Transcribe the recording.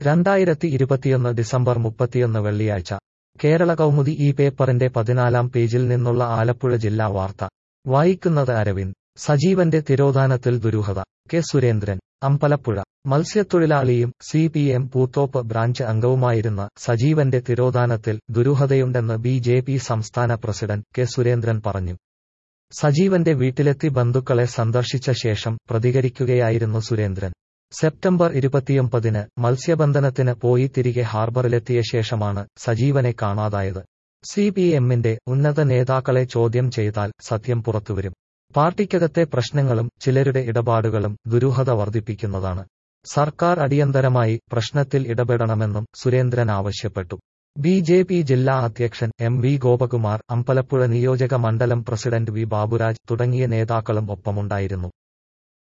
രണ്ടായിരത്തി ഇരുപത്തിയൊന്ന് ഡിസംബർ മുപ്പത്തിയൊന്ന് വെള്ളിയാഴ്ച കേരള കൗമുദി ഈ പേപ്പറിന്റെ പതിനാലാം പേജിൽ നിന്നുള്ള ആലപ്പുഴ ജില്ലാ വാർത്ത വായിക്കുന്നത് അരവിന്ദ് സജീവന്റെ തിരോധാനത്തിൽ ദുരൂഹത കെ സുരേന്ദ്രൻ അമ്പലപ്പുഴ മത്സ്യത്തൊഴിലാളിയും C P M Poothoppu branch അംഗവുമായിരുന്ന സജീവന്റെ തിരോധാനത്തിൽ ദുരൂഹതയുണ്ടെന്ന് ബി ജെ പി സംസ്ഥാന പ്രസിഡന്റ് കെ സുരേന്ദ്രൻ പറഞ്ഞു സജീവന്റെ വീട്ടിലെത്തി ബന്ധുക്കളെ സന്ദർശിച്ച ശേഷം പ്രതികരിക്കുകയായിരുന്നു സുരേന്ദ്രൻ സെപ്റ്റംബർ ഇരുപത്തിയൊമ്പതിന് മത്സ്യബന്ധനത്തിന് പോയി തിരികെ ഹാർബറിലെത്തിയ ശേഷമാണ് സജീവനെ കാണാതായത് സി പി എമ്മിന്റെ ഉന്നത നേതാക്കളെ ചോദ്യം ചെയ്താൽ സത്യം പുറത്തുവരും പാർട്ടിക്കകത്തെ പ്രശ്നങ്ങളും ചിലരുടെ ഇടപാടുകളും ദുരൂഹത വർദ്ധിപ്പിക്കുന്നതാണ് സർക്കാർ അടിയന്തരമായി പ്രശ്നത്തിൽ ഇടപെടണമെന്നും സുരേന്ദ്രൻ ആവശ്യപ്പെട്ടു ബി ജെ പി ജില്ലാ അധ്യക്ഷൻ എം വി ഗോപകുമാർ അമ്പലപ്പുഴ നിയോജക മണ്ഡലം പ്രസിഡന്റ് വി ബാബുരാജ് തുടങ്ങിയ നേതാക്കളും ഒപ്പമുണ്ടായിരുന്നു